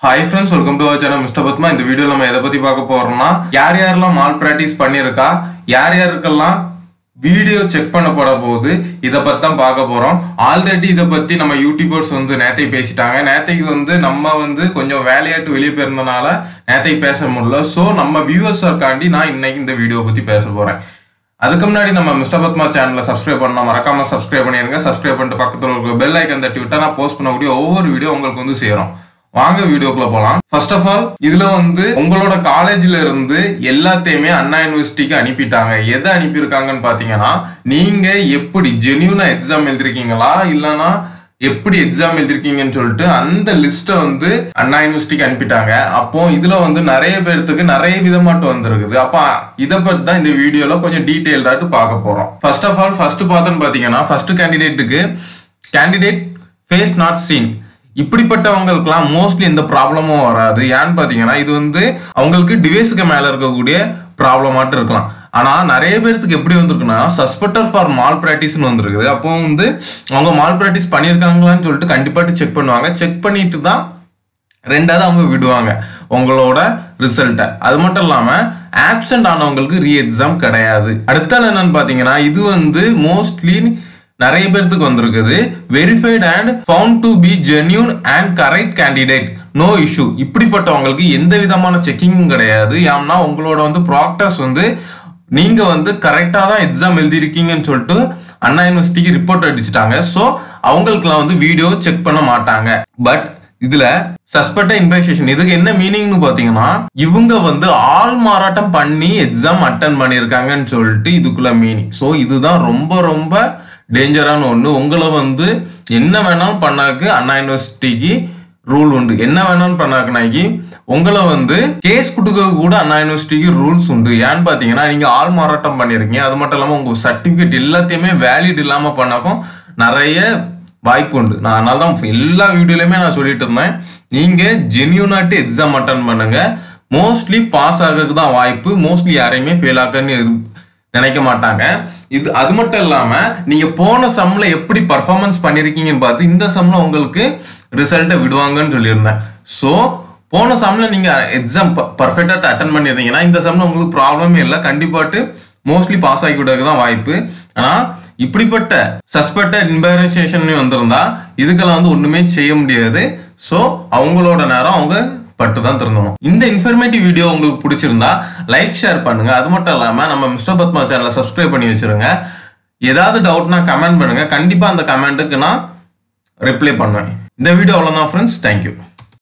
hi friends welcome to our channel mister Padma இந்த video நம்ம எதை பத்தி பார்க்க போறோம்னா யார் யாரெல்லாம் மால் பிராக்டிஸ் பண்ணியிருக்கா யார் யாருக்கெல்லாம் வீடியோ செக் பண்ணப்பட போகுது இதை பத்தி தான் பார்க்க போறோம் ஆல்ரெடி இதை பத்தி நம்ம யூடியூபர்ஸ் வந்து நேத்தை பேசிட்டாங்க நேத்தைக்கு வந்து நம்ம வந்து கொஞ்சம் வேலையாட்டு வெளியே போயிருந்தனால நேத்தைக்கு பேச முடியல ஸோ நம்ம வியூவர்ஸர்காண்டி நான் இன்னைக்கு இந்த வீடியோ பத்தி பேச போறேன் அதுக்கு முன்னாடி நம்ம மிஸ்டர் பத்மா சேனலை சப்ஸ்கிரைப் பண்ணா மறக்காம சப்ஸ்கிரைப் பண்ணிருங்க சப்ஸ்கிரைப் பண்ணிட்டு பக்கத்துல இருக்க பெல் ஐக்கன் தட்டி விட்டா நான் போஸ்ட் பண்ணக்கூடிய ஒவ்வொரு வீடியோ உங்களுக்கு வந்து சேரும் வாங்க வீடியோக்குள்ள போலாம் ஃபர்ஸ்ட் ஆஃப் ஆல் இதுல வந்து உங்களோட காலேஜ்ல இருந்து எல்லாத்தையுமே அண்ணா யூனிவர்சிட்டிக்கு அனுப்பிட்டாங்க எதை அனுப்பியிருக்காங்கன்னு பாத்தீங்கன்னா நீங்க எப்படி ஜெனியூனா எக்ஸாம் எழுதிருக்கீங்களா இல்லனா எப்படி எக்ஸாம் எழுதிருக்கீங்கன்னு சொல்லிட்டு அந்த லிஸ்ட்டை வந்து அண்ணா யூனிவர்சிட்டிக்கு அனுப்பிட்டாங்க அப்போ இதுல வந்து நிறைய பேர்த்துக்கு நிறைய விதமாட்டு வந்திருக்குது அப்ப இதை பத்தி தான் இந்த வீடியோல கொஞ்சம் டீட்டெயில்டாட்டு பார்க்க போறோம் ஃபர்ஸ்ட் ஆஃப் ஆல் ஃபர்ஸ்ட் பார்த்தோன்னு பாத்தீங்கன்னா ஃபர்ஸ்ட் கேண்டிடேட்டுக்கு கேண்டிடேட் ஃபேஸ் நாட் சீன் இப்படிப்பட்டவங்களுக்குலாம் மோஸ்ட்லி எந்த ப்ராப்ளமும் வராது ஏன்னு பார்த்தீங்கன்னா இது வந்து அவங்களுக்கு டிவைஸுக்கு மேலே இருக்கக்கூடிய ப்ராப்ளமாட்டு இருக்கலாம் ஆனால் நிறைய பேர்த்துக்கு எப்படி வந்திருக்குன்னா சஸ்பெக்டர் ஃபார் மால் ப்ராக்டிஸ்னு வந்திருக்குது அப்போ வந்து அவங்க மால் ப்ராக்டிஸ் பண்ணியிருக்காங்களான்னு சொல்லிட்டு கண்டிப்பாக செக் பண்ணுவாங்க செக் பண்ணிட்டு தான் ரெண்டாவது அவங்க விடுவாங்க உங்களோட ரிசல்ட்டை அது மட்டும் இல்லாமல் ஆப்சண்ட் ஆனவங்களுக்கு ரீ எக்ஸாம் கிடையாது அடுத்தால என்னன்னு பார்த்தீங்கன்னா இது வந்து மோஸ்ட்லி நிறைய பேர்த்துக்கு வந்திருக்குது verified and found to be genuine and correct candidate no issue இப்படிப்பட்டவங்களுக்கு எந்த விதமான செக்கிங்கும் கிடையாது ஏன்னா உங்களோட வந்து ப்ராக்டர்ஸ் வந்து நீங்க வந்து கரெக்டாக தான் எக்ஸாம் எழுதிருக்கீங்கன்னு சொல்லிட்டு அண்ணா யூனிவர்சிட்டிக்கு ரிப்போர்ட் அடிச்சிட்டாங்க ஸோ அவங்களுக்குலாம் வந்து வீடியோ செக் பண்ண மாட்டாங்க பட் இதுல சஸ்பெக்ட் இன்வெஸ்டிகேஷன் இதுக்கு என்ன மீனிங்னு பாத்தீங்கன்னா இவங்க வந்து ஆள் மாறாட்டம் பண்ணி எக்ஸாம் அட்டன் பண்ணியிருக்காங்கன்னு சொல்லிட்டு இதுக்குள்ள மீனிங் ஸோ இதுதான் ரொம்ப ரொம்ப டேஞ்சரான ஒன்று உங்களை வந்து என்ன வேணாலும் பண்ணாக்கு அண்ணா யூனிவர்சிட்டிக்கு ரூல் உண்டு என்ன வேணாலும் பண்ணாக்குனாக்கி உங்களை வந்து கேஸ் கொடுக்க கூட அண்ணா யூனிவர்சிட்டிக்கு ரூல்ஸ் உண்டு ஏன்னு பார்த்தீங்கன்னா நீங்கள் ஆள் மாறாட்டம் பண்ணியிருக்கீங்க அது மட்டும் இல்லாமல் உங்கள் சர்டிஃபிகேட் எல்லாத்தையுமே வேலிட் இல்லாமல் பண்ணாக்கும் நிறைய வாய்ப்பு உண்டு நான் அதனால தான் எல்லா வீடியோலையுமே நான் சொல்லிட்டு இருந்தேன் நீங்கள் ஜென்யூனாட்டு எக்ஸாம் அட்டன் பண்ணுங்க மோஸ்ட்லி பாஸ் ஆகிறதுக்கு தான் வாய்ப்பு மோஸ்ட்லி யாரையுமே ஃபெயில் ஆக்கன்னு நினைக்க மாட்டாங்க இது அது மட்டும் இல்லாம நீங்க போன சம்ல எப்படி பர்ஃபார்மன்ஸ் பண்ணிருக்கீங்கன்னு பார்த்து இந்த சம்ல உங்களுக்கு ரிசல்ட்டை விடுவாங்கன்னு சொல்லியிருந்தேன் ஸோ போன சம்ல நீங்க எக்ஸாம் பர்ஃபெக்டா அட்டன் பண்ணியிருந்தீங்கன்னா இந்த சம்ல உங்களுக்கு ப்ராப்ளமே இல்லை கண்டிப்பாட்டு மோஸ்ட்லி பாஸ் ஆகி விடுறதுக்கு தான் வாய்ப்பு ஆனா இப்படிப்பட்ட சஸ்பெக்டட் இன்வெஸ்டிகேஷன் வந்திருந்தா இதுக்கெல்லாம் வந்து ஒண்ணுமே செய்ய முடியாது ஸோ அவங்களோட நேரம் அவங்க பட்டு தான் திருந்தணும் இந்த இன்ஃபர்மேட்டிவ் வீடியோ உங்களுக்கு பிடிச்சிருந்தா லைக் ஷேர் பண்ணுங்க அது மட்டும் இல்லாம நம்ம மிஸ்டர் பத்மா சேனலை சப்ஸ்கிரைப் பண்ணி வச்சிருங்க ஏதாவது டவுட்னா கமெண்ட் பண்ணுங்க கண்டிப்பா அந்த கமெண்ட்டுக்கு நான் ரிப்ளை பண்ணுவேன் இந்த வீடியோ அவ்வளோதான் ஃப்ரெண்ட்ஸ் தேங்க்யூ